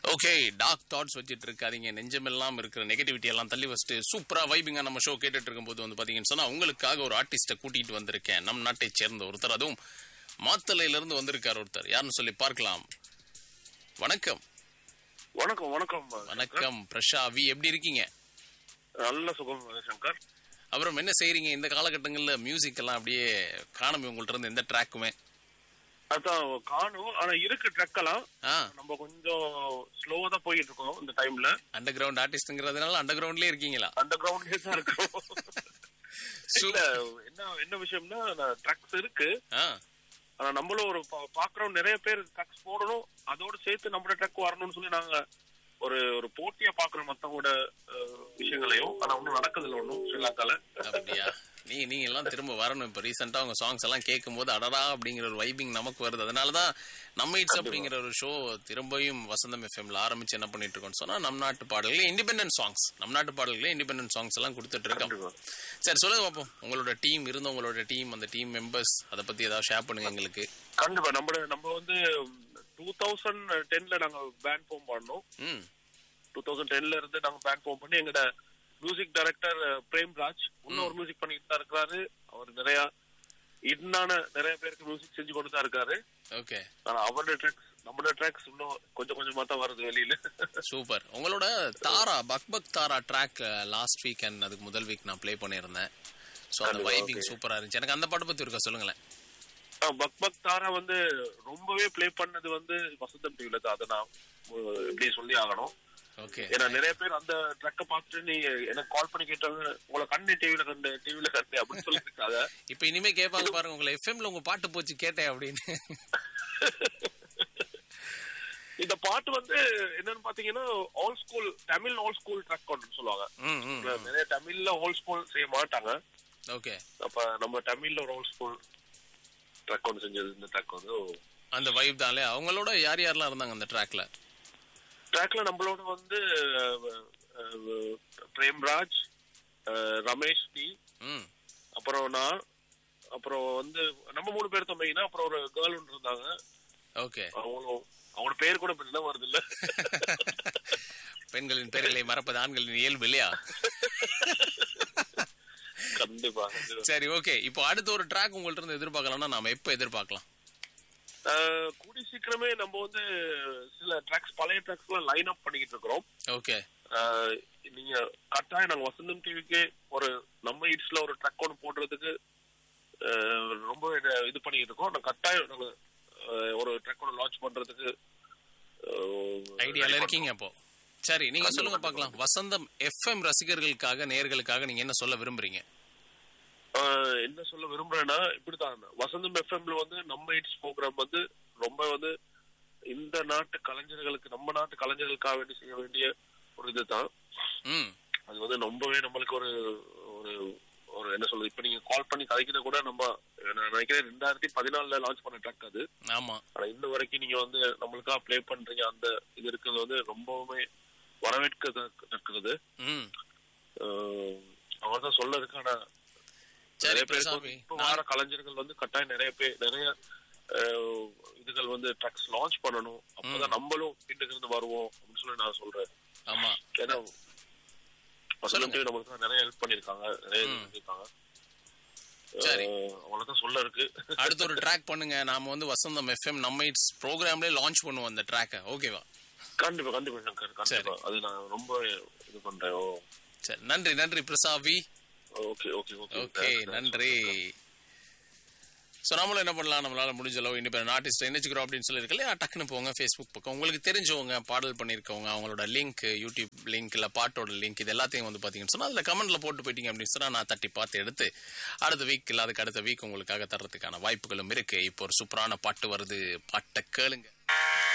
Okay dark thoughts வச்சுட்டு இருக்காதீங்க நெஞ்சமெல்லாம் இருக்கிற நெகட்டிவிட்டி எல்லாம் தள்ளி வச்சுட்டு சூப்பரா வைபிங்கா நம்ம ஷோ கேட்டுட்டு இருக்கும்போது வந்து பாத்தீங்கன்னு சொன்னா உங்களுக்காக ஒரு ஆர்டிஸ்ட கூட்டிட்டு வந்திருக்கேன் நம் நாட்டை சேர்ந்த ஒருத்தர் அதுவும் மாத்தலையில இருந்து வந்திருக்கார் ஒருத்தர் யாருன்னு சொல்லி பார்க்கலாம் வணக்கம் வணக்கம் வணக்கம் வணக்கம் பிரஷா வி எப்படி இருக்கீங்க நல்ல சுகம் சங்கர் அப்புறம் என்ன செய்றீங்க இந்த காலகட்டங்கள்ல மியூசிக் எல்லாம் அப்படியே காணமே உங்கள்ட்ட இருந்து எந்த ட்ராக்குமே அதான் காணும் ஆனா இருக்கு ட்ரக் எல்லாம் ஆ நம்ம கொஞ்சம் ஸ்லோவா தான் போயிட்டு இருக்கோம் இந்த டைம்ல அண்டர் கிரவுண்ட் ஆர்டிஸ்ட்ங்கிறதுனால அண்டர் கிரவுண்ட்லயே இருக்கீங்களா அண்டர் கிரவுண்ட்லயே தான் இருக்கோம் இல்ல என்ன என்ன விஷயம்னா ட்ரக்ஸ் இருக்கு ஆ ஆனா நம்மளும் ஒரு பா- பாக்குறோம் நிறைய பேர் ட்ரக்ஸ் போடணும் அதோட சேர்த்து நம்மளோட ட்ரக் வரணும்னு சொல்லி நாங்க ஒரு ஒரு போட்டியா பாக்குறோம் மத்தவங்களோட அஹ், விஷயங்களையும் ஆனா ஒண்ணும் நடக்குதுல்ல ஒண்ணும் ஸ்ரீலங்கால அப்படியா நீ நீங்க எல்லாம் திரும்ப வரணும் இப்ப ரீசெண்டா உங்க சாங்ஸ் எல்லாம் கேட்கும் போது அடடா அப்படிங்கிற ஒரு வைபிங் நமக்கு வருது அதனாலதான் நம்ம இட்ஸ் அப்படிங்கிற ஒரு ஷோ திரும்பியும் வசந்தம் எஃப்எம்ல ஆரம்பிச்சு என்ன பண்ணிட்டு இருக்கோம்னு சொன்னா நம் நாட்டு பாடல்கள் இண்டிபெண்டன்ட் சாங்ஸ் நம் நாட்டு பாடல்களே இண்டிபெண்டன்ட் சாங்ஸ் எல்லாம் கொடுத்துட்டு இருக்கோம் கண்டிப்பா. சரி சொல்லுங்க பாப்போம் உங்களோட டீம் இருந்த உங்களோட டீம் அந்த டீம் மெம்பர்ஸ் அதை பத்தி ஏதாவது ஷேர் பண்ணுங்க எங்களுக்கு கண்டிப்பா நம்ம நம்ம வந்து டூ தௌசண்ட் டென்ல நாங்க பேண்ட் ஃபார்ம் பண்ணோம் ம் டூ தௌசண்ட் டென்ல இருந்து நாங்க பேண்ட் ஃபார்ம் பண்ணி எங்கட மியூசிக் டைரக்டர் பிரேம் ராஜ் இன்னும் ஒரு மியூசிக் பண்ணிட்டு தான் இருக்காரு அவர் நிறைய இன்னான நிறைய பேருக்கு மியூசிக் செஞ்சு கொண்டு தான் இருக்காரு ஓகே ஆனா அவரோட ட்ராக்ஸ் நம்மளோட ட்ராக்ஸ் இன்னும் கொஞ்சம் கொஞ்சமா தான் வருது வெளியில சூப்பர் உங்களோட தாரா பக் பக் தாரா ட்ராக் லாஸ்ட் வீக் அண்ட் அதுக்கு முதல் வீக் நான் ப்ளே பண்ணியிருந்தேன் ஸோ அந்த கண்டிப்பா, வைபிங் okay. சூப்பரா இருந்துச்சு எனக்கு அந்த பாட்டு பத்தி இருக்க சொல்லுங்களேன் ஆ, பக் பக் தாரா வந்து ரொம்பவே ப்ளே பண்ணது வந்து வசந்தம் டிவில தான் அதை நான் அஹ், எப்படி சொல்லி ஆகணும் ஓகே ஏன்னா நிறைய பேர் அந்த ட்ரக்க பார்த்துட்டு நீ எனக்கு கால் பண்ணி கேட்டாங்க உங்களை கண்ணு டிவில கண்டு டிவில கண்டு அப்படின்னு சொல்லியிருக்காங்க இப்ப இனிமே கேட்பாங்க பாருங்க உங்களை எஃப்எம்ல உங்க பாட்டு போச்சு கேட்டேன் அப்படின்னு இந்த பாட்டு வந்து என்னன்னு பாத்தீங்கன்னா all school Tamil all school track ஒன்று சொல்லுவாங்க ம், ம், ம். நிறைய தமிழ்ல ஆல் ஸ்கூல் செய்ய மாட்டாங்க ஓகே அப்ப நம்ம தமிழ்ல ஒரு ஆல் ஸ்கூல் ட்ரக் ஒன்று செஞ்சது இந்த ட்ரக் வந்து அந்த வைப் தான்லே அவங்களோட யார் யாரெல்லாம் இருந்தாங்க அந்த ட்ராக்ல ட்ராக்ல நம்மளோட வந்து அஹ், அஹ், பிரேம்ராஜ் அஹ், ரமேஷ் டி ம் அப்புறம் நான் அப்புறம் வந்து நம்ம மூணு பேர் தான் மெயினா அப்புறம் ஒரு கேர்ள் ஒன்று இருந்தாங்க ஓகே அவங்களும் அவங்களோட பேர் கூட இப்ப என்ன வருது இல்ல பெண்களின் பெயர்களை மறப்பது ஆண்களின் இயல்பு இல்லையா கண்டிப்பா சரி ஓகே இப்போ அடுத்த ஒரு ட்ராக் உங்கள்ட்ட இருந்து எதிர்பார்க்கலாம்னா நாம எப்போ எதிர்பார்க்கலாம் ஆஹ் கூடி சீக்கிரமே நம்ம வந்து சில ட்ராக்ஸ் பழைய ட்ராக்ஸ் எல்லாம் லைன் அப் பண்ணிக்கிட்டு இருக்கிறோம் ஓகே ஆஹ் நீங்க கட்டாயம் நாங்க வசந்தம் டிவிக்கு ஒரு நம்ம இட்ஸ்ல ஒரு ட்ரக் ஒன்று போடுறதுக்கு ஆஹ் ரொம்ப இத- இது பண்ணிக்கிட்டு இருக்கோம் நாங்க கட்டாயம் நாங்க ஆஹ் ஒரு ட்ரக் ஒன்று லான்ச் பண்றதுக்கு ஆஹ் ஐடியால ready இருக்கீங்க அப்போ சரி நீங்க சொல்லுங்க பார்க்கலாம் வசந்தம் எஃப்எம் ரசிகர்களுக்காக நேர்களுக்காக நீங்க என்ன சொல்ல விரும்புறீங்க ஆஹ் என்ன சொல்ல விரும்புறேன்னா இப்படிதான் வசந்தம் எஃப்எம்ல வந்து நம்ம இட்ஸ் ப்ரோக்ராம் வந்து ரொம்ப வந்து இந்த நாட்டு கலைஞர்களுக்கு நம்ம நாட்டு கலைஞர்களுக்காக வேண்டி செய்ய வேண்டிய ஒரு இதுதான் ம் அது வந்து ரொம்பவே நம்மளுக்கு ஒரு ஒரு ஒரு என்ன சொல்றது இப்ப நீங்க கால் பண்ணி கதைக்கிறது கூட நம்ம நான் நினைக்கிறேன் ரெண்டாயிரத்தி பதினாலுல லான்ச் பண்ண ட்ரக் அது ஆமா ஆனா இன்ன வரைக்கும் நீங்க வந்து நம்மளுக்காக ப்ளே பண்றீங்க அந்த இது இருக்கிறது வந்து ரொம்பவுமே வரவேற்கத்தக்கது ம் அவங்க தான் சொல்ல இருக்கு ஆனா சரி நிறைய பேருக்கு பிரசாமி வந்து இப்ப வர கலைஞர்கள் வந்து கட்டாயம் நிறைய பேர் நிறைய அஹ், இதுகள் வந்து ட்ரக்ஸ் லான்ச் பண்ணணும் அப்பதான் நம்மளும் பின்னுக்கு இருந்து வருவோம் அப்படின்னு சொல்லி நான் சொல்றேன் ஆமா ஏன்னா வசந்தம் டிவி நமக்கு நிறைய ஹெல்ப் பண்ணிருக்காங்க நிறைய இது பண்ணிருக்காங்க சரி. அஹ், அவ்வளவுதான் சொல்ல இருக்கு அடுத்த ஒரு ட்ராக் பண்ணுங்க நாம வந்து வசந்தம் எஃப்எம் நம்ம இட்ஸ் ப்ரோக்ராம்லயே லான்ச் பண்ணுவோம் அந்த ட்ராக்கை ஓகேவா கண்டிப்பா கண்டிப்பா சங்கர் கண்டிப்பா அது நான் ரொம்ப இது பண்றேன் ஓ சரி நன்றி நன்றி பிரசாவி ஓகே ஓகே ஓகே ஓகே நன்றி ஸோ நம்மளும் என்ன பண்ணலாம் நம்மளால முடிஞ்ச அளவு இண்டிபெண்ட் ஆர்டிஸ்ட் இணைச்சிக்கிறோம் அப்படின்னு சொல்லியிருக்க இல்லையா டக்குன்னு போங்க ஃபேஸ்புக் பக்கம் உங்களுக்கு தெரிஞ்சவங்க பாடல் பண்ணியிருக்கவங்க அவங்களோட லிங்க் யூடியூப் லிங்க் இல்லை பாட்டோட லிங்க் இது எல்லாத்தையும் வந்து பார்த்தீங்கன்னு சொன்னால் அதில் கமெண்ட்ல போட்டு போயிட்டீங்க அப்படின்னு சொன்னால் நான் தட்டி பார்த்து எடுத்து அடுத்த வீக் இல்லை அதுக்கு அடுத்த வீக் உங்களுக்காக தர்றதுக்கான வாய்ப்புகளும் இருக்கு இப்போ ஒரு சூப்பரான பாட்டு வருது பாட்டை கேளுங்க